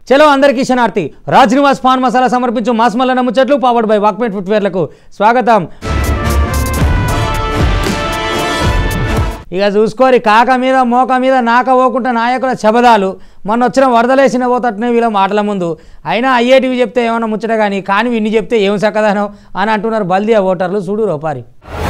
చలో అందరికీ శనార్థి రాజ్ నివాస్ పాన్ మసాలా సమర్పించు మాస్మల్ల ముచ్చట్లు పావర్డ్ బై వాక్మేట్ ఫుట్వేర్లకు స్వాగతం ఇక చూసుకోరి కాక మీద మోక మీద నాక పోకుండా నాయకుల శబదాలు మొన్న వచ్చిన వరదలేసిన పోతట్టునే వీళ్ళ మాటల ముందు అయినా అయ్యేటివి చెప్తే ఏమన్నా ముచ్చట కానీ కానీ ఇన్ని చెప్తే ఏం చక్కదనం అని అంటున్నారు బల్దియా ఓటర్లు చూడు రోపారి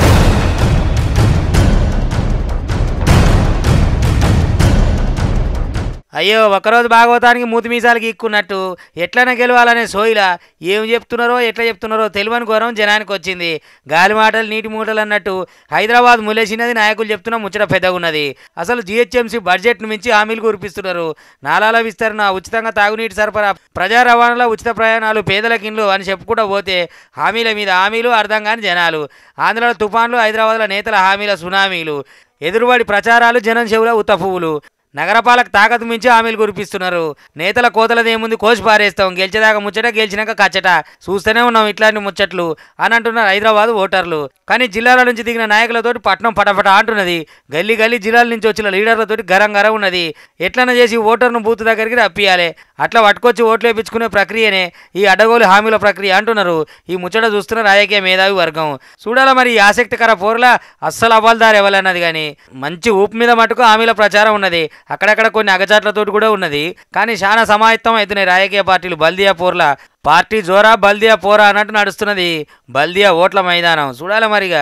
అయ్యో ఒకరోజు భాగవతానికి మూతి మీసాలకి ఇక్కున్నట్టు ఎట్లనే గెలవాలనే సోయిలా ఏం చెప్తున్నారో ఎట్లా చెప్తున్నారో తెలివని ఘోరం జనానికి వచ్చింది గాలి మాటలు నీటి మూటలు అన్నట్టు హైదరాబాద్ ములేసినది నాయకులు చెప్తున్న ముచ్చట పెద్దగున్నది అసలు జిహెచ్ఎంసీ బడ్జెట్ను మించి హామీలు కురిపిస్తున్నారు నాలాల విస్తరణ ఉచితంగా తాగునీటి సరఫరా ప్రజా రవాణాలో ఉచిత ప్రయాణాలు పేదలకు ఇండ్లు అని చెప్పుకుంటూ పోతే హామీల మీద హామీలు అర్థం కాని జనాలు ఆంధ్రలో తుఫాన్లు హైదరాబాద్లో నేతల హామీల సునామీలు ఎదురుబడి ప్రచారాలు జనం చెవుల ఉత్త పువ్వులు నగరపాలకు తాకతు మించి హామీలు కురిపిస్తున్నారు నేతల కోతలది ఏముంది కోసి పారేస్తాం గెలిచేదాకా ముచ్చట గెలిచినాక కచ్చట చూస్తూనే ఉన్నాం ఇట్లాంటి ముచ్చట్లు అని అంటున్నారు హైదరాబాద్ ఓటర్లు కానీ జిల్లాల నుంచి దిగిన నాయకులతోటి పట్నం పటపట అంటున్నది గల్లీ గల్లీ జిల్లాల నుంచి వచ్చిన లీడర్లతోటి గరం గరం ఉన్నది ఎట్లనే చేసి ఓటర్ను బూత్ దగ్గరికి రప్పియాలి అట్లా పట్టుకొచ్చి ఓట్లు వేయించుకునే ప్రక్రియనే ఈ అడ్డగోలు హామీల ప్రక్రియ అంటున్నారు ఈ ముచ్చట చూస్తున్న రాజకీయ మేధావి వర్గం చూడాలా మరి ఈ ఆసక్తికర పోరులా అస్సలు అవ్వాలదారు ఎవరన్నది కానీ మంచి ఊపు మీద మటుకు హామీల ప్రచారం ఉన్నది అక్కడక్కడ కొన్ని అగచాట్లతోటి కూడా ఉన్నది కానీ చాలా సమాయత్తం అవుతున్నాయి రాజకీయ పార్టీలు బల్దియా పోర్లా పార్టీ జోరా బల్దియా పోరా అన్నట్టు నడుస్తున్నది బల్దియా ఓట్ల మైదానం చూడాలి మరిగా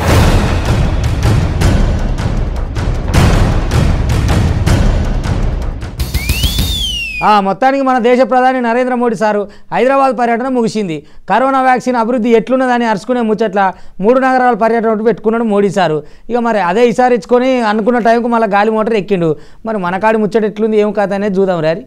ఆ, మొత్తానికి మన దేశ ప్రధాని నరేంద్ర మోడీ సారు హైదరాబాద్ పర్యటన ముగిసింది కరోనా వ్యాక్సిన్ అభివృద్ధి ఎట్లున్నదని అరుచుకునే ముచ్చట్ల మూడు నగరాల పర్యటన ఒకటి పెట్టుకున్నాడు మోడీ సారు ఇక మరి అదే ఈసారి ఇచ్చుకొని అనుకున్న టైంకు మళ్ళీ గాలి మోటార్ ఎక్కిండు మరి మన కాడి ముచ్చట ఎట్లుంది ఏం కథ అనేది చూద్దాం రారి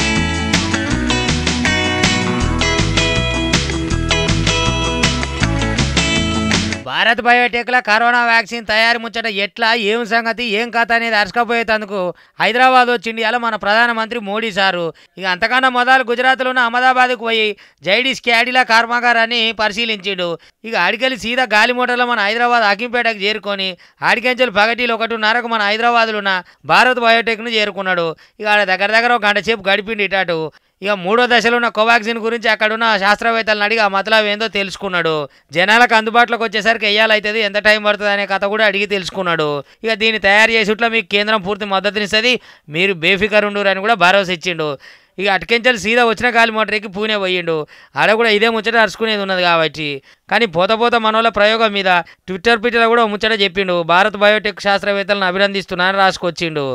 భారత్ బయోటెక్ల కరోనా వ్యాక్సిన్ తయారీ ముచ్చట ఎట్లా ఏం సంగతి ఏం కథ అనేది అరసకపోయేందుకు హైదరాబాద్ వచ్చింది అలా మన ప్రధానమంత్రి మోడీ సారు ఇక అంతకన్నా మొదలు గుజరాత్లో ఉన్న అహ్మదాబాద్కు పోయి జైడీస్ క్యాడిలా కర్మాగారాన్ని పరిశీలించిండు ఇక ఆడికెళ్ళి సీదా గాలి మోటార్లో మన హైదరాబాద్ అకింపేటకు చేరుకొని ఆడికెంచెలు పగటిలు ఒకటిన్నరకు మన హైదరాబాద్లో ఉన్న భారత్ బయోటెక్ను చేరుకున్నాడు ఇక ఆడ దగ్గర దగ్గర ఒక గంట సేపు గడిపిండి ఇటాటు ఇక మూడో దశలో ఉన్న కోవాక్సిన్ గురించి అక్కడున్న శాస్త్రవేత్తలను అడిగి ఆ మతలబ్ ఏందో తెలుసుకున్నాడు జనాలకు అందుబాటులోకి వచ్చేసరికి వెయ్యాలవుతుంది ఎంత టైం పడుతుంది అనే కథ కూడా అడిగి తెలుసుకున్నాడు ఇక దీన్ని తయారు చేసేట్లో మీకు కేంద్రం పూర్తి మద్దతునిస్తుంది మీరు బేఫికర్ ఉండురు అని కూడా భరోసా ఇచ్చిండు ఇక అటుకెంచలు సీదా వచ్చిన గాలి మోటార్ ఎక్కి పూణే పోయిండు ఆడ కూడా ఇదే ముచ్చట అరుచుకునేది ఉన్నది కాబట్టి కానీ పోత పోత మనోళ్ళ ప్రయోగం మీద ట్విట్టర్ పిట్టలో కూడా ఓ ముచ్చట చెప్పిండు భారత్ బయోటెక్ శాస్త్రవేత్తలను అభినందిస్తున్నానని రాసుకొచ్చిండు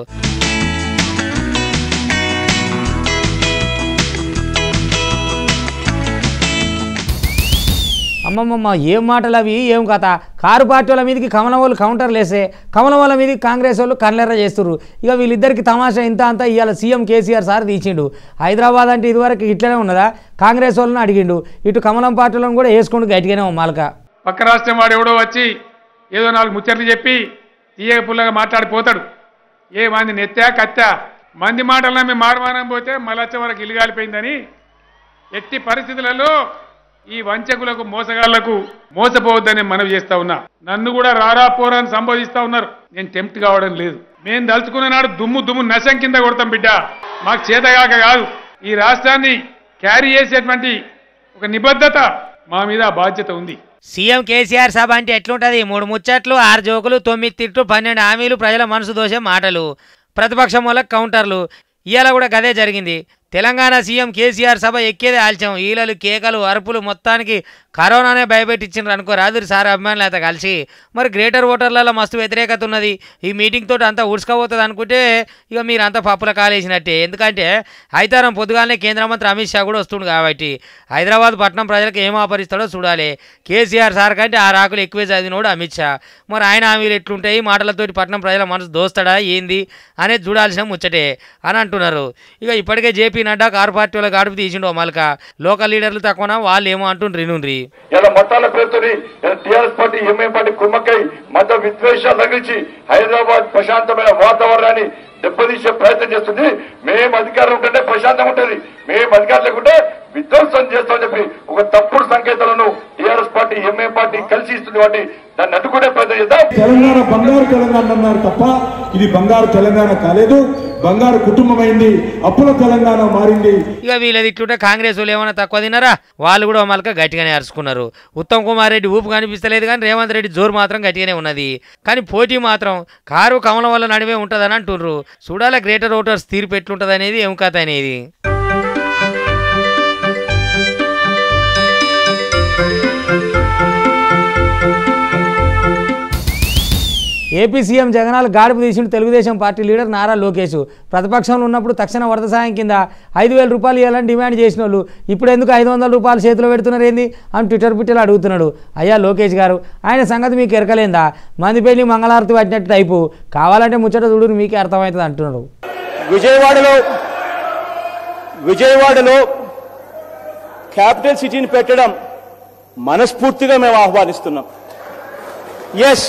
అమ్మమ్మమ్మ ఏం మాటలు అవి ఏం కథ కారు పార్టీ వాళ్ళ మీదకి కమలం వాళ్ళు కౌంటర్లు వేసే కమలం వాళ్ళ మీదకి కాంగ్రెస్ వాళ్ళు కన్నెర్ర చేస్తుర్రు ఇక వీళ్ళిద్దరికి తమాషా ఇంత అంతా ఇవాళ సీఎం కేసీఆర్ సార్ తీసిండు హైదరాబాద్ అంటే ఇదివరకు ఇట్లనే ఉన్నదా కాంగ్రెస్ వాళ్ళని అడిగిండు ఇటు కమలం పార్టీలను కూడా వేసుకుంటూ గట్టిగానే మాలక పక్క రాష్ట్రం వాడు ఎవడో వచ్చి ఏదో నాలుగు ముచ్చట్లు చెప్పి తీయగ పుల్లగా మాట్లాడిపోతాడు ఏ మంది నెత్తా కత్తా మంది మాటల్లో మేము మాడమానం పోతే మళ్ళొచ్చే వరకు ఇల్లు కాలిపోయిందని ఎట్టి పరిస్థితులలో ఈ వంచకులకు మోసగాళ్లకు మోసపోవద్దని మనవి చేస్తా ఉన్నా నన్ను కూడా రారా పోరా అని సంబోధిస్తా ఉన్నారు నేను టెంప్ట్ కావడం లేదు మేము దలుచుకున్న నాడు దుమ్ము దుమ్ము నశం కింద కొడతాం బిడ్డ మాకు చేతగాక కాదు ఈ రాష్ట్రాన్ని క్యారీ చేసేటువంటి ఒక నిబద్ధత మా మీద ఆ బాధ్యత ఉంది సీఎం కేసీఆర్ సభ అంటే ఎట్లుంటది మూడు ముచ్చట్లు ఆరు జోకులు తొమ్మిది తిట్లు పన్నెండు హామీలు ప్రజల మనసు దోసే మాటలు ప్రతిపక్షం వాళ్ళకి కౌంటర్లు ఇవాళ కూడా గదే జరిగింది తెలంగాణ సీఎం కేసీఆర్ సభ ఎక్కేదే ఆల్చాం ఈలలు కేకలు అరుపులు మొత్తానికి కరోనానే భయపెట్టించిండ్రు అనుకో రాదురి సార్ అభిమానులు అయితే కలిసి మరి గ్రేటర్ ఓటర్లలో మస్తు వ్యతిరేకత ఉన్నది ఈ మీటింగ్ తోటి అంతా ఉడుచుకోబోతుంది అనుకుంటే ఇక మీరు అంతా పప్పుల కాలేసినట్టే ఎందుకంటే హైతారం పొద్దుగానే కేంద్ర మంత్రి అమిత్ షా కూడా వస్తుండు కాబట్టి హైదరాబాద్ పట్టణం ప్రజలకు ఏం ఆపరిస్తాడో చూడాలి కేసీఆర్ సార్ కంటే ఆ రాకులు ఎక్కువే చదివినోడు అమిత్ షా మరి ఆయన హామీలు ఎట్లుంటాయి మాటలతోటి పట్టణం ప్రజల మనసు దోస్తాడా ఏంది అనేది చూడాల్సిన ముచ్చటే అని అంటున్నారు ఇక ఇప్పటికే జేపీ నడ్డా కారు పార్టీ వాళ్ళకి అడుపు తీసిండు ఓ మలక లోకల్ లీడర్లు తక్కువనా వాళ్ళు ఏమో అంటుండ్రు రినుండ్రి ఇలా మతాల పేరుతోని ఇలా టీఆర్ఎస్ పార్టీ ఎంఐఎం పార్టీ కుమ్మక్కై మత విద్వేషాలు తగిలించి హైదరాబాద్ ప్రశాంతమైన వాతావరణాన్ని దెబ్బతీసే ప్రయత్నం చేస్తుంది మేము అధికారం ఉంటే ప్రశాంతంగా ఉంటుంది మేము అధికారం లేకుంటే విధ్వంసం చేస్తామని చెప్పి ఒక తప్పుడు సంకేతాలను టీఆర్ఎస్ పార్టీ ఎంఏ పార్టీ కలిసి ఇస్తుంది కాబట్టి దాన్ని అడ్డుకునే ప్రయత్నం చేద్దాం తెలంగాణ బంగారు తెలంగాణ అన్నారు తప్ప ఇది బంగారు తెలంగాణ కాలేదు బంగారు కుటుంబమైంది అప్పుల తెలంగాణ మారింది ఇక వీళ్ళది ఇట్లుంటే కాంగ్రెస్ వాళ్ళు ఏమైనా తక్కువ తిన్నారా వాళ్ళు కూడా మళ్ళీ గట్టిగానే అరుచుకున్నారు ఉత్తమ్ కుమార్ రెడ్డి ఊపు కనిపిస్తలేదు కానీ రేవంత్ రెడ్డి జోరు మాత్రం గట్టిగానే ఉన్నది కానీ పోటీ మాత్రం కారు కమలం వల్ల నడివే ఉంటుందని అంటుర్రు చూడాల గ్రేటర్ ఓటర్స్ తీర్పు ఎట్లుంటుంది అనేది ఏం కథ అనేది ఏపీ సీఎం జగనాల్ గాడుపు తీసిన తెలుగుదేశం పార్టీ లీడర్ నారా లోకేష్ ప్రతిపక్షంలో ఉన్నప్పుడు తక్షణ వరద సాయం కింద ఐదు వేల రూపాయలు ఇవ్వాలని డిమాండ్ చేసిన వాళ్ళు ఇప్పుడు ఎందుకు ఐదు వందల రూపాయలు చేతిలో పెడుతున్నారు ఏంది అని ట్విట్టర్ పిట్టలు అడుగుతున్నాడు అయ్యా లోకేష్ గారు ఆయన సంగతి మీకు ఎరకలేందా మంది పెళ్లి మంగళారతి పట్టినట్టు టైపు కావాలంటే ముచ్చట చూడు మీకే అర్థమవుతుంది అంటున్నాడు విజయవాడలో విజయవాడలో క్యాపిటల్ సిటీని పెట్టడం మనస్ఫూర్తిగా మేము ఆహ్వానిస్తున్నాం ఎస్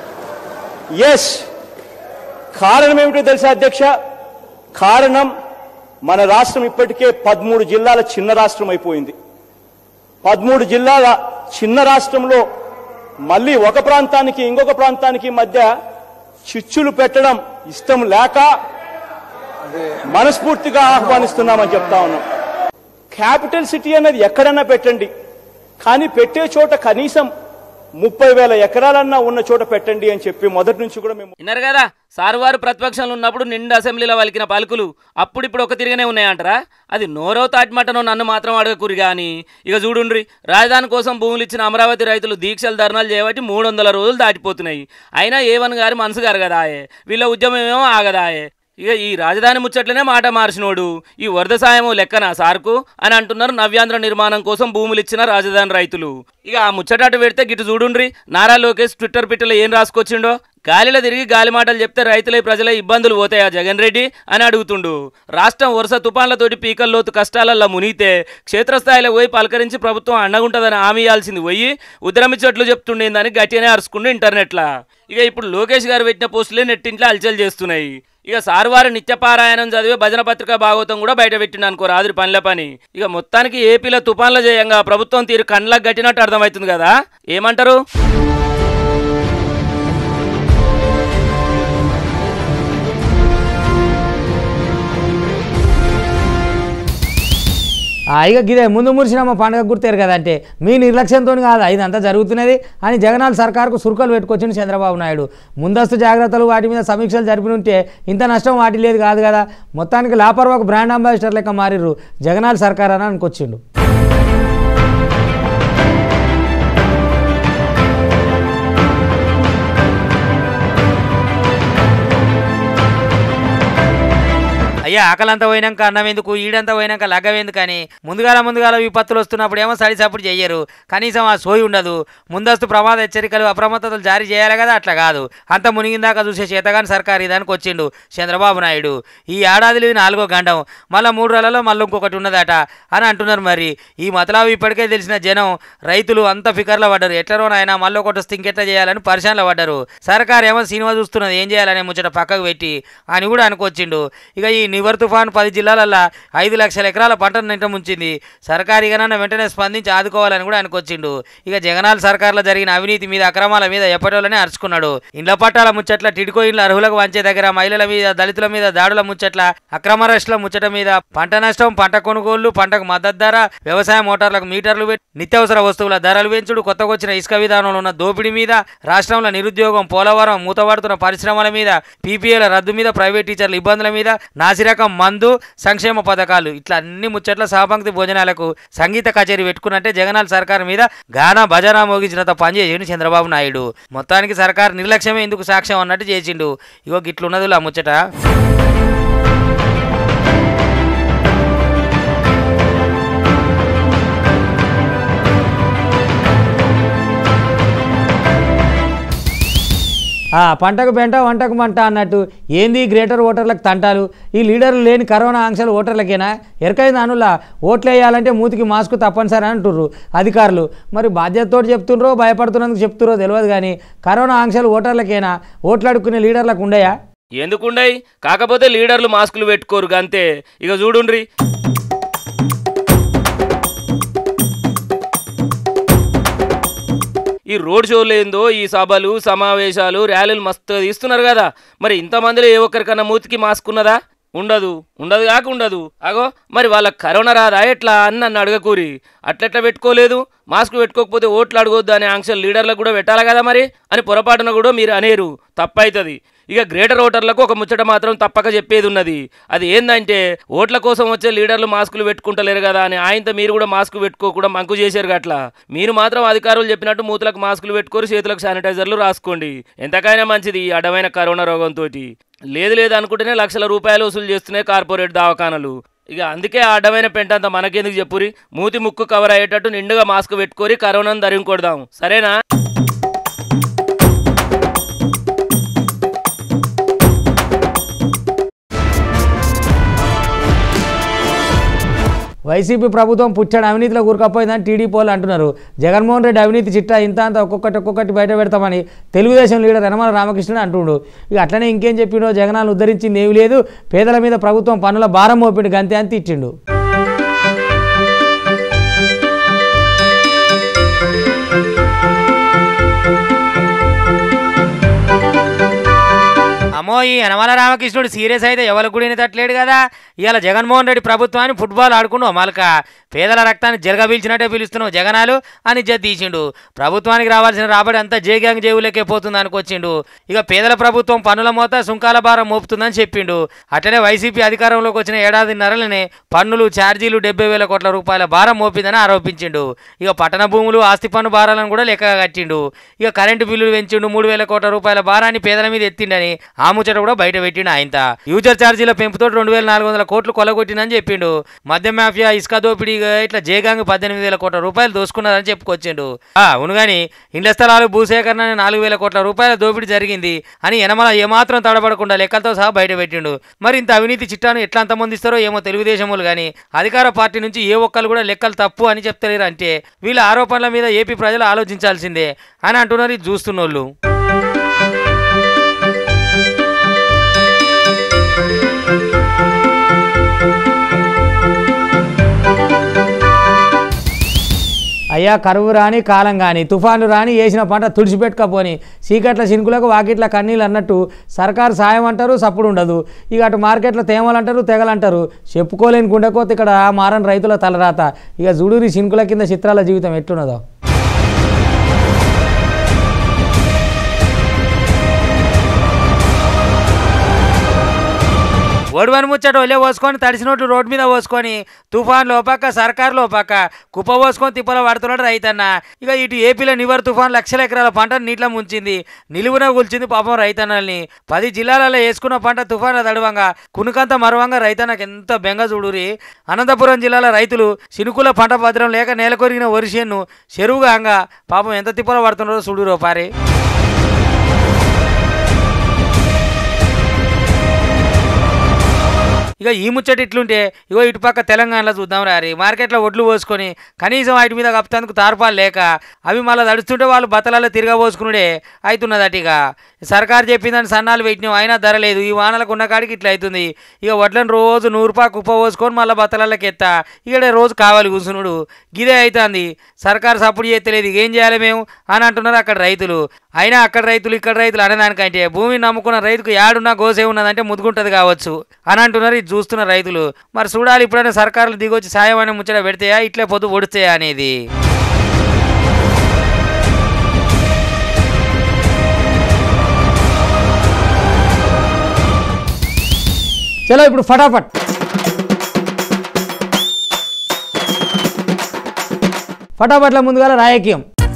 ఎస్ కారణం ఏమిటో తెలుసా అధ్యక్ష కారణం మన రాష్ట్రం ఇప్పటికే పదమూడు జిల్లాల చిన్న రాష్ట్రం అయిపోయింది పదమూడు జిల్లాల చిన్న రాష్ట్రంలో మళ్ళీ ఒక ప్రాంతానికి ఇంకొక ప్రాంతానికి మధ్య చిచ్చులు పెట్టడం ఇష్టం లేక మనస్ఫూర్తిగా ఆహ్వానిస్తున్నామని చెప్తా ఉన్నాం క్యాపిటల్ సిటీ అనేది ఎక్కడన్నా పెట్టండి కానీ పెట్టే చోట కనీసం ముప్పై వేల ఎకరాలన్నా ఉన్న చోట పెట్టండి అని చెప్పి మొదటి నుంచి కూడా మేము విన్నారు కదా సార్ వారు ప్రతిపక్షంలో ఉన్నప్పుడు నిండు అసెంబ్లీలో వలికిన పలుకులు అప్పుడిప్పుడు ఒక తిరిగానే ఉన్నాయంటారా అది నోరో తాటిమట్టనో నన్ను మాత్రం అడగకూరి కానీ ఇక చూడుండ్రి రాజధాని కోసం భూములు ఇచ్చిన అమరావతి రైతులు దీక్షలు ధర్నాలు చేయబట్టి మూడు వందల రోజులు దాటిపోతున్నాయి అయినా ఏవన్ గారి మనసు గారు కదాయే వీళ్ళ ఉద్యమం ఏమో ఆగదాయే ఇక ఈ రాజధాని ముచ్చట్లనే మాట మార్చినోడు ఈ వరద సాయము లెక్కనా సార్కు అని అంటున్నారు నవ్యాంధ్ర నిర్మాణం కోసం భూములు ఇచ్చిన రాజధాని రైతులు ఇక ఆ ముచ్చటాట పెడితే గిటు చూడుండ్రి నారా లోకేష్ ట్విట్టర్ పిట్టలో ఏం రాసుకొచ్చిండో గాలిలో తిరిగి గాలి మాటలు చెప్తే రైతులై ప్రజలై ఇబ్బందులు పోతాయా జగన్ రెడ్డి అని అడుగుతుండు రాష్ట్రం వరుస తుపాన్లతోటి పీకల్లోతు కష్టాలల్లో మునిగితే క్షేత్రస్థాయిలో పోయి పలకరించి ప్రభుత్వం అండగుంటుందని హామీ ఇవ్వాల్సింది పోయి ఉద్రమిచ్చట్లు చెప్తుండేందని గట్టిగానే అరుచుకుండు ఇంటర్నెట్లా ఇక ఇప్పుడు లోకేష్ గారు పెట్టిన పోస్టులే నెట్టింట్లో అలచల్ చేస్తున్నాయి ఇక సార్వారు నిత్యపారాయణం చదివే భజన పత్రిక భాగవతం కూడా బయట పెట్టిండు అనుకో రాత్రి పనిల పని ఇక మొత్తానికి ఏపీలో తుఫాన్ల చేయంగా ప్రభుత్వం తీరు కండ్లకు గట్టినట్టు అర్థమవుతుంది కదా ఏమంటారు ఆ, ఇక గిదే ముందు మురిసిన మా పండుగ గుర్తారు కదంటే మీ నిర్లక్ష్యంతో కాదు ఇదంతా జరుగుతున్నది అని జగనాల్ సర్కార్కు సురుకలు పెట్టుకొచ్చింది చంద్రబాబు నాయుడు ముందస్తు జాగ్రత్తలు వాటి మీద సమీక్షలు జరిపి ఉంటే ఇంత నష్టం వాటి లేదు కాదు కదా మొత్తానికి లాపర్వాకు బ్రాండ్ అంబాసిడర్ లెక్క మారిర్రు జగనాల్ సర్కార్ అని అనుకొచ్చిండు అయ్యా ఆకలంతా పోయినాక అన్నం ఎందుకు ఈడంతా పోయినాక లగ్గం ఎందుకు అని ముందుగాల ముందుగాల విపత్తులు వస్తున్నప్పుడు ఏమో సడి సప్పుడు చెయ్యరు కనీసం ఆ సోయి ఉండదు ముందస్తు ప్రమాద హెచ్చరికలు అప్రమత్తతలు జారీ చేయాలి కదా అట్లా కాదు అంత మునిగిందాక చూసే చేతగాని సర్కారు దానికి వచ్చిండు చంద్రబాబు నాయుడు ఈ ఏడాదిలో ఇది నాలుగో గండం మళ్ళీ మూడు నెలల్లో మళ్ళీ ఇంకొకటి ఉన్నదట అని అంటున్నారు మరి ఈ మతలావు ఇప్పటికే తెలిసిన జనం రైతులు అంత ఫికర్లో పడ్డారు ఎట్లనో నాయన మళ్ళీ ఒకటి వస్తే ఇంకెట్లా చేయాలని పరిశానలో పడ్డారు సర్కారు ఏమో సినిమా చూస్తున్నది ఏం చేయాలనే ముచ్చట పక్కకు పెట్టి అని కూడా అనుకొచ్చిండు ఇక ఈ నివర్ తుఫాన్ పది జిల్లాలల్లో ఐదు లక్షల ఎకరాల పంటను నింట ముంచింది సర్కారు ఇకనన్నా వెంటనే స్పందించి ఆదుకోవాలని కూడా అనుకొచ్చిండు ఇక జగనాల్ సర్కార్లో జరిగిన అవినీతి మీద అక్రమాల మీద ఎప్పటిలోనే అరుచుకున్నాడు ఇండ్ల పట్టాల ముచ్చట్ల టిడ్కో ఇండ్ల అర్హులకు వంచే దగ్గర మహిళల మీద దళితుల మీద దాడుల ముచ్చట్ల అక్రమ రష్ల ముచ్చట మీద పంట నష్టం పంట కొనుగోళ్లు పంటకు మద్దతు ధర వ్యవసాయ మోటార్లకు మీటర్లు పెట్టి నిత్యావసర వస్తువుల ధరలు పెంచుడు కొత్తగా వచ్చిన ఇసుక విధానంలో ఉన్న దోపిడీ మీద రాష్ట్రంలో నిరుద్యోగం పోలవరం మూతపడుతున్న పరిశ్రమల మీద పీపీఏల రద్దు మీద ప్రైవేట్ టీచర్ల ఇబ్బందుల మీద నాసిరకం మందు సంక్షేమ పథకాలు ఇట్లా అన్ని ముచ్చట్ల సహపంక్తి భోజనాలకు సంగీత కచేరీ పెట్టుకున్నట్టే జగనాల్ సర్కార్ మీద గానా భజన మోగించినంత పనిచేసిండు చంద్రబాబు నాయుడు మొత్తానికి సర్కార్ నిర్లక్ష్యమే ఎందుకు సాక్ష్యం అన్నట్టు చేసిండు ఇగో గిట్లున్నది ఆ ముచ్చట ఆ, పంటకు పెంట వంటకు మంట అన్నట్టు ఏంది గ్రేటర్ ఓటర్లకు తంటాలు ఈ లీడర్లు లేని కరోనా ఆంక్షలు ఓటర్లకేనా ఎరకైంది అనులా ఓట్లు వేయాలంటే మూతికి మాస్క్ తప్పనిసరి అని అంటుర్రు అధికారులు మరి బాధ్యతతో చెప్తుండ్రో భయపడుతున్నందుకు చెప్తుర్రో తెలియదు కానీ కరోనా ఆంక్షలు ఓటర్లకేనా ఓట్లు అడుక్కునే లీడర్లకు ఉండయా ఎందుకుండయి కాకపోతే లీడర్లు మాస్కులు పెట్టుకోరు గంతే ఇక చూడుండ్రి ఈ రోడ్ షోలు ఏందో ఈ సభలు సమావేశాలు ర్యాలీలు మస్తు తీస్తున్నారు కదా మరి ఇంతమందిలో ఏ ఒక్కరికన్నా మూతికి మాస్క్ ఉన్నదా ఉండదు ఉండదు కాక ఉండదు అగో మరి వాళ్ళ కరోనా రాదా ఎట్లా అని నన్ను అడగకూరి అట్లెట్లా పెట్టుకోలేదు మాస్క్ పెట్టుకోకపోతే ఓట్లు అడగొద్దు అనే ఆంక్షలు లీడర్లకు కూడా పెట్టాలి కదా మరి అని పొరపాటున కూడా మీరు అనేరు తప్పైతుంది ఇక గ్రేటర్ ఓటర్లకు ఒక ముచ్చట మాత్రం తప్పక చెప్పేది ఉన్నది అది ఏందంటే ఓట్ల కోసం వచ్చే లీడర్లు మాస్కులు పెట్టుకుంటలేరు కదా అని ఆయనతో మీరు కూడా మాస్క్ పెట్టుకోకుండా మంకు చేశారు అట్లా మీరు మాత్రం అధికారులు చెప్పినట్టు మూతులకు మాస్కులు పెట్టుకొని చేతులకు శానిటైజర్లు రాసుకోండి ఎంతకైనా మంచిది ఈ అడ్డమైన కరోనా రోగంతో లేదు లేదు అనుకుంటేనే లక్షల రూపాయలు వసూలు చేస్తున్నాయి కార్పొరేట్ దవాఖానలు ఇక అందుకే ఆ అడ్డమైన పెంట అంతా మనకెందుకు చెప్పురి మూతి ముక్కు కవర్ అయ్యేటట్టు నిండుగా మాస్క్ పెట్టుకొని కరోనాను ధరించి కొడదాం సరేనా వైసీపీ ప్రభుత్వం పుచ్చడి అవినీతిలో కూరుకపోయిందని టీడీపీ వాళ్ళు అంటున్నారు జగన్మోహన్ రెడ్డి అవినీతి చిట్టా ఇంత అంత ఒక్కొక్కటి ఒక్కొక్కటి బయట పెడతామని తెలుగుదేశం లీడర్ యనమల రామకృష్ణుడు అంటుండు ఇక అట్లనే ఇంకేం చెప్పిండో జగనాన్ని ఉద్ధరించింది ఏమీ లేదు పేదల మీద ప్రభుత్వం పన్నుల భారం మోపిండు గంతే అని తిట్టిండు అమ్మో ఈ యనమల రామకృష్ణుడు సీరియస్ అయితే ఎవరు కూడా తట్టలేడు కదా ఇవాళ జగన్మోహన్ రెడ్డి ప్రభుత్వాన్ని ఫుట్బాల్ ఆడుకున్నావు మలక పేదల రక్తాన్ని జరగ పీల్చినట్టే పిలుస్తున్నావు జగనాలు అని జత్ తీసిండు ప్రభుత్వానికి రావాల్సిన రాబడి అంతా జే గ్యాంగ్ జేబులకే పోతుంది అనుకొచ్చిండు ఇక పేదల ప్రభుత్వం పన్నుల మోత సుంకాల భారం మోపుతుందని చెప్పిండు అట్లనే వైసీపీ అధికారంలోకి వచ్చిన ఏడాదిన్నరలనే పన్నులు ఛార్జీలు డెబ్బై వేల కోట్ల రూపాయల భారం మోపిందని ఆరోపించిండు ఇక పట్టణ భూములు ఆస్తి పన్ను భారాలను కూడా లెక్కగా కట్టిండు ఇక కరెంటు బిల్లులు పెంచిండు మూడు వేల కోట్ల రూపాయల భారాన్ని పేదల మీద ఎత్తిండని ఆ ముచ్చట కూడా బయట పెట్టిండు ఆయన యూజర్ ఛార్జీల పెంపుతో రెండు వేల నాలుగు వందల కోట్లు కొలగొట్టిందని చెప్పిండు మద్యం మాఫియా ఇసుక దోపిడీ ఇట్లా జేగాంగ్ పద్దెనిమిది వేల కోట్ల రూపాయలు దోసుకున్నారని చెప్పుకొచ్చిండు ఆ, అవును గాని ఇండ్ల స్థలాలు భూసేకరణ అని నాలుగు వేల కోట్ల రూపాయల దోపిడీ జరిగింది అని యనమల ఏమాత్రం తడబడకుండా లెక్కలతో సహా బయట పెట్టిండు మరి ఇంత అవినీతి చిట్టాను ఎట్లా అంతమందిస్తారో ఏమో తెలుగుదేశం వాళ్ళు కానీ అధికార పార్టీ నుంచి ఏ ఒక్కరు కూడా లెక్కలు తప్పు అని చెప్తలేరు అంటే వీళ్ళ ఆరోపణల మీద ఏపీ ప్రజలు ఆలోచించాల్సిందే అని అంటున్నారు ఇది చూస్తున్నోళ్ళు అయ్యా కరువు రాని కాలం కానీ తుఫాను రాని వేసిన పంట తుడిచిపెట్టుకపోని చీకట్ల చినుకులకు వాకిట్ల కన్నీళ్ళు అన్నట్టు సర్కారు సాయం అంటారు సప్పుడు ఉండదు ఇక అటు మార్కెట్లో తేమలు అంటారు తెగలంటారు చెప్పుకోలేని గుండెకోత ఇక్కడ మారని రైతుల తలరాత ఇక జుడూరి చినుకుల కింద చిత్రాల జీవితం ఎట్లున్నదో ఒడివని ముచ్చట ఒళ్ళే పోసుకొని తడిసినోట్లు రోడ్డు మీద పోసుకొని తుఫాన్ లోపాక సర్కారు లోపాక కుప్ప పోసుకొని తిప్పలో పడుతున్నాడు రైతన్న ఇక ఇటు ఏపీలో నివర్ తుఫాన్ లక్షల ఎకరాల పంటను నీటిలో ముంచింది నిలువున కూల్చింది పాపం రైతన్నల్ని పది జిల్లాలలో వేసుకున్న పంట తుఫాన్ తడవంగా కునుకంత మరవంగా రైతన్నకు ఎంత బెంగ చూడురి అనంతపురం జిల్లాల రైతులు చినుకుల పంట భద్రం లేక నేల కొరిగిన వరిషన్ను చెరువుగా పాపం ఎంత తిప్పలో పడుతున్నారో చూడురో పారి ఇక ఈ ముచ్చట ఇట్లుంటే ఇగో ఇటుపక్క తెలంగాణలో చూద్దాం రారి మార్కెట్లో ఒడ్లు పోసుకొని కనీసం వాటి మీద కప్పుతందుకు తార్పాలు లేక అవి మళ్ళీ తడుస్తుంటే వాళ్ళు బత్తలలో తిరగబోసుకునుడే అవుతున్నదట ఇక సర్కారు చెప్పిందని సన్నాలు పెట్టినాం అయినా ధర లేదు ఈ వానలకు ఉన్న కాడికి ఇట్లా అవుతుంది ఇక వడ్లను రోజు నూరు రూపాయలు కుప్ప పోసుకొని మళ్ళీ బత్తలలోకి ఎత్తా ఇక్కడ రోజు కావాలి కూసునుడు గిదే అవుతుంది సర్కారు సపోర్ట్ చేస్తలేదు ఇక ఏం చేయాలి మేము అని అంటున్నారు అక్కడ రైతులు అయినా అక్కడ రైతులు ఇక్కడ రైతులు అనేదానికంటే భూమిని నమ్ముకున్న రైతుకు యాడున్నా గోసే ఉన్నదంటే ముదుగుంటది కావచ్చు అని అంటున్నారు ఇది చూస్తున్న రైతులు మరి చూడాలి ఇప్పుడైనా సర్కారులు దిగొచ్చి సాయం అనే ముచ్చట పెడితేయా ఇట్లే పొద్దు ఒడితేయా అనేది చలో ఇప్పుడు ఫటాఫట్ ఫటాఫట్ల ముందుగా రాజకీయం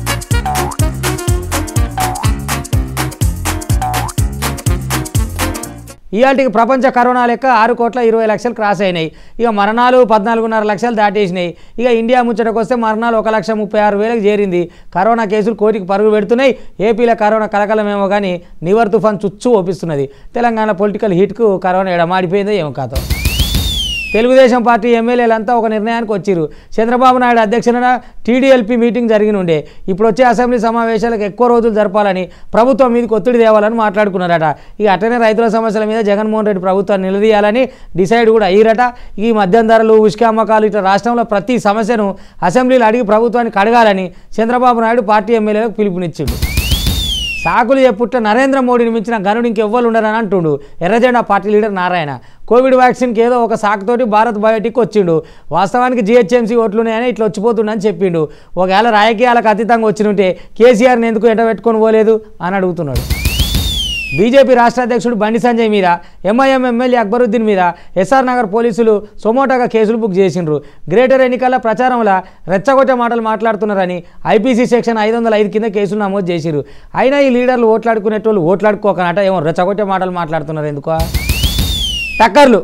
ఇవాటికి ప్రపంచ కరోనా లెక్క ఆరు కోట్ల ఇరవై లక్షలు క్రాస్ అయినాయి ఇక మరణాలు పద్నాలుగున్నర లక్షలు దాటేసినాయి ఇక ఇండియా ముచ్చటకు వస్తే మరణాలు ఒక లక్ష ముప్పై ఆరు వేలకు చేరింది కరోనా కేసులు కోటికి పరుగు పెడుతున్నాయి ఏపీలో కరోనా కలకలమేమో కానీ నివర్ తుఫాన్ చుచ్చు ఓపిస్తున్నది తెలంగాణ పొలిటికల్ హీట్కు కరోనా ఎడమాడిపోయిందో ఏమో కాదు తెలుగుదేశం పార్టీ ఎమ్మెల్యేలంతా ఒక నిర్ణయానికి వచ్చిర్రు చంద్రబాబు నాయుడు అధ్యక్షతన టీడీఎల్పీ మీటింగ్ జరిగిన ఉండే ఇప్పుడు వచ్చే అసెంబ్లీ సమావేశాలకు ఎక్కువ రోజులు జరపాలని ప్రభుత్వం మీదకి ఒత్తిడి తేవాలని మాట్లాడుకున్నారట ఇక అట్లనే రైతుల సమస్యల మీద జగన్మోహన్ రెడ్డి ప్రభుత్వాన్ని నిలదీయాలని డిసైడ్ కూడా అయ్యారట ఈ మద్యం ధరలు ఉసుక అమ్మకాలు ఇట్లా రాష్ట్రంలో ప్రతి సమస్యను అసెంబ్లీలో అడిగి ప్రభుత్వానికి అడగాలని చంద్రబాబు నాయుడు పార్టీ ఎమ్మెల్యేలకు పిలుపునిచ్చిండు సాకులు చెప్పుట్ట నరేంద్ర మోడీని మించిన గనుడు ఇంకెవ్వరు ఉండరని అంటుండు ఎర్రజెండా పార్టీ లీడర్ నారాయణ కోవిడ్ వ్యాక్సిన్కి ఏదో ఒక సాకుతోటి భారత్ బయోటిక్ వచ్చిండు వాస్తవానికి జిహెచ్ఎంసీ ఓట్లున్నాయని ఇట్లా వచ్చిపోతుండని చెప్పిండు ఒకవేళ రాజకీయాలకు అతీతంగా వచ్చినుంటే కేసీఆర్ని ఎందుకు ఎండబెట్టుకొని పోలేదు అని అడుగుతున్నాడు బీజేపీ రాష్ట్ర అధ్యక్షుడు బండి సంజయ్ మీద ఎంఐఎం ఎమ్మెల్యే అక్బరుద్దీన్ మీద ఎస్ఆర్ నగర్ పోలీసులు సొమోటాగా కేసులు బుక్ చేసిండ్రు గ్రేటర్ ఎన్నికల ప్రచారంలో రెచ్చగొట్టే మాటలు మాట్లాడుతున్నారని ఐపీసీ సెక్షన్ ఐదు వందల ఐదు కింద కేసులు నమోదు చేసిరు అయినా ఈ లీడర్లు ఓట్లాడుకునేటోళ్ళు ఓట్లాడుకోకనట ఏమో రెచ్చగొట్టే మాటలు మాట్లాడుతున్నారు ఎందుకో టక్కర్లు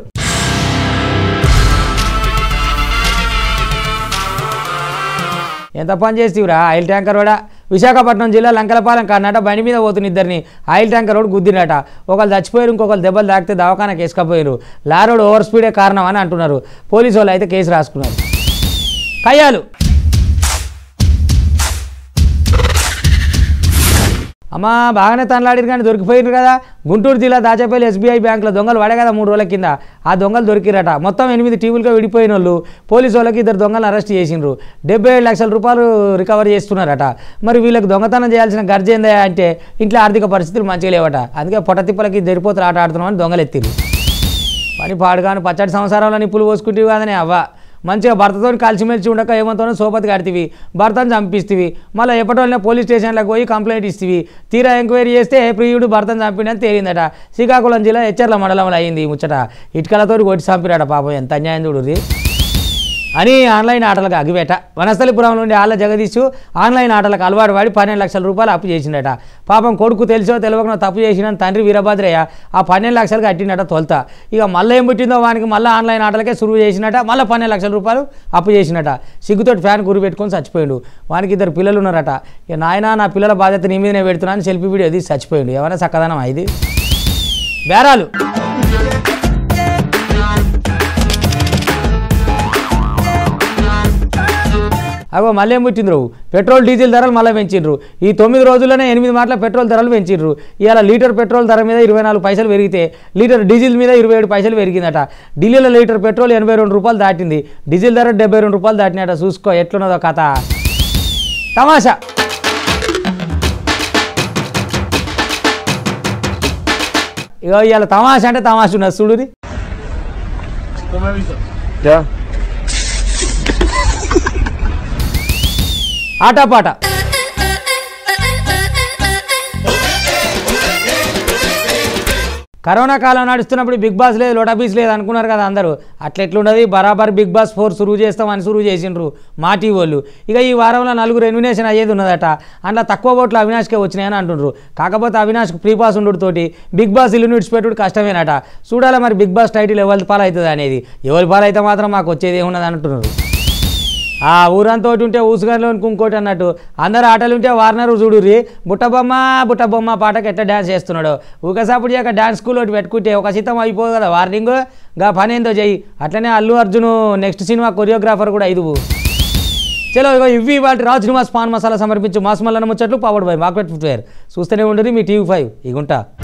ఎంత పని చేస్తీవురా ఆయిల్ ట్యాంకర్ వాడా విశాఖపట్నం జిల్లా లంకలపాలెం కాడనట బండి మీద పోతున్న ఇద్దరిని ఆయిల్ ట్యాంకర్ రోడ్ గుద్దినట ఒకళ్ళు చచ్చిపోయారు ఇంకొకరు దెబ్బలు తాకితే దవాఖానకి వేసుకపోయారు లారోడ్ ఓవర్ స్పీడే కారణం అని అంటున్నారు పోలీసు వాళ్ళు అయితే కేసు రాసుకున్నారు కయ్యాలు అమ్మా బాగానే తనలాడిరు కానీ దొరికిపోయినారు కదా గుంటూరు జిల్లా దాచేపల్లి ఎస్బీఐ బ్యాంకులో దొంగలు పడే కదా మూడు రోజుల కింద ఆ దొంగలు దొరికిరట మొత్తం ఎనిమిది టీవీలుగా విడిపోయిన వాళ్ళు పోలీసు వాళ్ళకి ఇద్దరు దొంగలను అరెస్ట్ చేసిండ్రు డెబ్బై ఏడు లక్షల రూపాయలు రికవర్ చేస్తున్నారట మరి వీళ్ళకి దొంగతనం చేయాల్సిన గర్జ ఏందా అంటే ఇంట్లో ఆర్థిక పరిస్థితులు మంచిగా లేవట అందుకే పొట్టతిప్పలకి జరిపోతులు ఆట ఆడుతున్నామని దొంగలు ఎత్తిరు పని పాడుగాను పచ్చడి సంసారంలో నిప్పులు పోసుకుంటే కాదనే అవ్వ మంచిగా భర్తతో కలిసిమెలిసి ఉండక ఏమంతోనో సోపతి కడితివి భర్తను చంపిstiవి మళ్ళీ ఎప్పటివల్లనే పోలీస్ స్టేషన్లకు పోయి కంప్లైంట్ ఇstiవి తీరా ఎంక్వైరీ చేస్తే ప్రియుడు భర్తను చంపినని తేలిందట శ్రీకాకుళం జిల్లా హెచ్చర్ల మండలంలో అయింది ఈ ముచ్చట ఇటుకలతోటి కొట్టి చంపిరాట పాపం ఎంత అన్యాయం చూడుర్రి అని ఆన్లైన్ ఆటలకు అగివేట వనస్థలిపురం నుండి ఆళ్ళ జగదీషు ఆన్లైన్ ఆటలకు అలవాటు పడి పన్నెండు లక్షల రూపాయలు అప్పు చేసిండట పాపం కొడుకు తెలిసో తెలియకుండా తప్పు చేసిన తండ్రి వీరభద్రయ్య ఆ పన్నెండు లక్షలు కట్టిండట తొలత ఇక మళ్ళీ ఏం పుట్టిందో వానికి మళ్ళీ ఆన్లైన్ ఆటలకే సురువు చేసినట మళ్ళీ పన్నెండు లక్షల రూపాయలు అప్పు చేసినట సిగ్గుతోటి ఫ్యాన్ గురి పెట్టుకొని చచ్చిపోయిండు వానికి ఇద్దరు పిల్లలు ఉన్నారట ఇక నాయన నా పిల్లల బాధ్యత నీ మీదనే పెడుతున్నాను సెల్ఫీ వీడియో తీసి చచ్చిపోయిండు ఏమైనా చక్కదనం ఇది బేరాలు అగో మళ్ళీ ఏం పుట్టిండ్రు పెట్రోల్ డీజిల్ ధరలు మళ్ళీ పెంచిండ్రు ఈ తొమ్మిది రోజుల్లోనే ఎనిమిది మాటల పెట్రోల్ ధరలు పెంచిండ్రు ఇవాళ లీటర్ పెట్రోల్ ధర మీద ఇరవై నాలుగు పైసలు పెరిగితే లీటర్ డీజిల్ మీద ఇరవై ఏడు పైసలు పెరిగిందట ఢిల్లీలో లీటర్ పెట్రోల్ ఎనభై రెండు రూపాయలు దాటింది డీజిల్ ధర డెబ్బై రెండు రూపాయలు దాటినట చూసుకో ఎట్లున్నదో కథ తమాషా ఇగో ఇవాళ తమాషా అంటే తమాషా ఉన్నది చూడుది ఆటపాట కరోనా కాలం నడుస్తున్నప్పుడు బిగ్ బాస్ లేదు లోటా బీస్ లేదు అనుకున్నారు కదా అందరూ అట్లా ఎట్లుండదు బరాబర్ బిగ్ బాస్ ఫోర్ సురువు చేస్తామని సురువు చేసిండ్రు మా టీవీ వాళ్ళు ఇక ఈ వారంలో నలుగురు ఎలిమినేషన్ అయ్యేది ఉన్నదట అందులో తక్కువ ఓట్లు అవినాష్కే వచ్చినాయని అంటుండ్రు కాకపోతే అవినాష్కి ఫ్రీ పాస్ ఉండుతోటి బిగ్ బాస్ ఇల్లు విడిచిపెట్టుడు కష్టమేనట చూడాలి మరి బిగ్ బాస్ టైటిల్ ఎవరి పాలవుతుంది అనేది ఎవరి పాలైతే మాత్రం మాకు వచ్చేది ఏమున్నది అంటున్నారు ఆ ఊరంతా ఒకటి ఉంటే ఊసుగానిలో ఇంకోటి అన్నట్టు అందరు ఆటలు ఉంటే వార్నర్ చూడుర్రి బుట్టబొమ్మ బుట్టబొమ్మ పాటకి ఎట్లా డ్యాన్స్ చేస్తున్నాడు ఊకసాపుడు చేయక డ్యాన్స్ స్కూల్ ఒకటి పెట్టుకుంటే ఒక సిద్ధం అయిపోదు కదా వార్నింగ్ గా పని ఏందో చెయ్యి అట్లనే Allu Arjun next cinema choreographer కూడా ఐదువు చలో ఇగో ఇవి వాటి రాజ్ నివాస్ పాన్ మసాలా సమర్పించు మాస్ మల్లన ముచ్చట్లు పవర్డ్ బై మార్కెట్ ఫుట్వేర్ చూస్తూనే ఉండరు మీ టీవీ ఫైవ్ ఇగుంటా